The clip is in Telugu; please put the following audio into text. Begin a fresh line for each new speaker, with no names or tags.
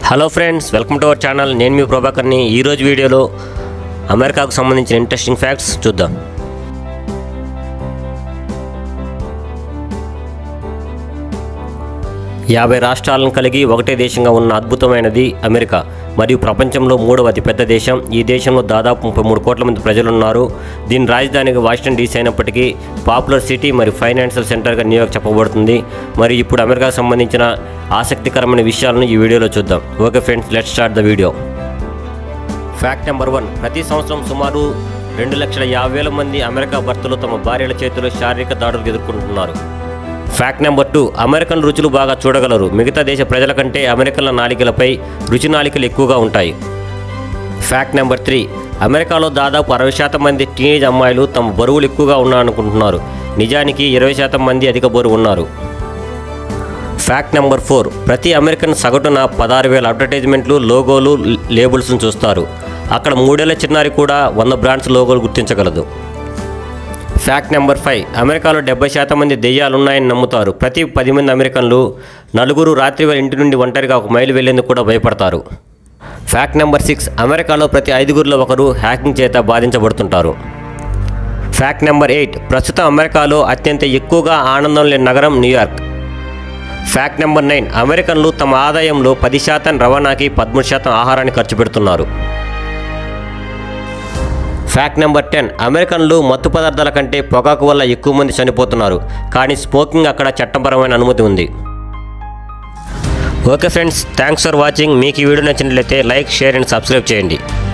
hello friends welcome to our channel నేను మీ ప్రభాకర్ని ఈరోజు వీడియోలో అమెరికాకు సంబంధించిన ఇంట్రెస్టింగ్ ఫ్యాక్ట్స్ చూద్దాం యాభై రాష్ట్రాలను కలిగి ఒకటే దేశంగా ఉన్న అద్భుతమైనది అమెరికా మరియు ప్రపంచంలో మూడవ అతిపెద్ద దేశం ఈ దేశంలో దాదాపు ముప్పై మూడు కోట్ల మంది ప్రజలు ఉన్నారు దీని రాజధానిగా వాషింగ్టన్ డీసీ అయినప్పటికీ పాపులర్ సిటీ మరియు ఫైనాన్షియల్ సెంటర్గా న్యూయార్క్ చెప్పబడుతుంది మరి ఇప్పుడు అమెరికాకు సంబంధించిన ఆసక్తికరమైన విషయాలను ఈ వీడియోలో చూద్దాం okay friends let start the video fact number one ప్రతి సంవత్సరం సుమారు రెండు లక్షల యాభై వేల మంది అమెరికా భర్తలు తమ భార్యల చేతిలో శారీరక దాడులకు ఎదుర్కొంటున్నారు ఫ్యాక్ట్ నెంబర్ టూ అమెరికన్ రుచులు బాగా చూడగలరు మిగతా దేశ ప్రజల కంటే అమెరికన్ల నాలికలపై రుచి నాలికలు ఎక్కువగా ఉంటాయి ఫ్యాక్ట్ నెంబర్ త్రీ అమెరికాలో దాదాపు అరవై శాతం మంది టీనేజ్ అమ్మాయిలు తమ బరువులు ఎక్కువగా ఉన్నారనుకుంటున్నారు నిజానికి ఇరవై శాతం మంది అధిక బరువు ఉన్నారు ఫ్యాక్ట్ నెంబర్ ఫోర్ ప్రతి అమెరికన్ సగటున పదహారు వేల అడ్వర్టైజ్మెంట్లు లోగోలు లేబుల్స్ను చూస్తారు అక్కడ మూడేళ్ల చిన్నారి కూడా వంద బ్రాండ్స్ లోగోలు గుర్తించగలదు ఫ్యాక్ట్ నెంబర్ ఫైవ్ అమెరికాలో డెబ్బై శాతం మంది దెయ్యాలున్నాయని నమ్ముతారు ప్రతి పది మంది అమెరికన్లు నలుగురు రాత్రి వేళ ఇంటి నుండి ఒంటరిగా ఒక మైలు వెళ్లేందుకు కూడా భయపడతారు ఫ్యాక్ట్ నెంబర్ సిక్స్ అమెరికాలో ప్రతి ఐదుగురిలో ఒకరు హ్యాకింగ్ చేత బాధించబడుతుంటారు ఫ్యాక్ట్ నెంబర్ ఎయిట్ ప్రస్తుతం అమెరికాలో అత్యంత ఎక్కువగా ఆనందం లేని నగరం న్యూయార్క్ ఫ్యాక్ట్ నెంబర్ నైన్ అమెరికన్లు తమ ఆదాయంలో పది శాతం రవాణాకి పదమూడు శాతం ఆహారాన్ని ఖర్చు పెడుతున్నారు ఫ్యాక్ట్ నెంబర్ టెన్ అమెరికన్లు మత్తు పదార్థాల కంటే పొగాకు వల్ల ఎక్కువ మంది చనిపోతున్నారు కానీ స్మోకింగ్ అక్కడ చట్టపరమైన అనుమతి ఉంది okay friends thanks for watching మీకు ఈ వీడియో నచ్చినట్లయితే లైక్ షేర్ అండ్ సబ్స్క్రైబ్ చేయండి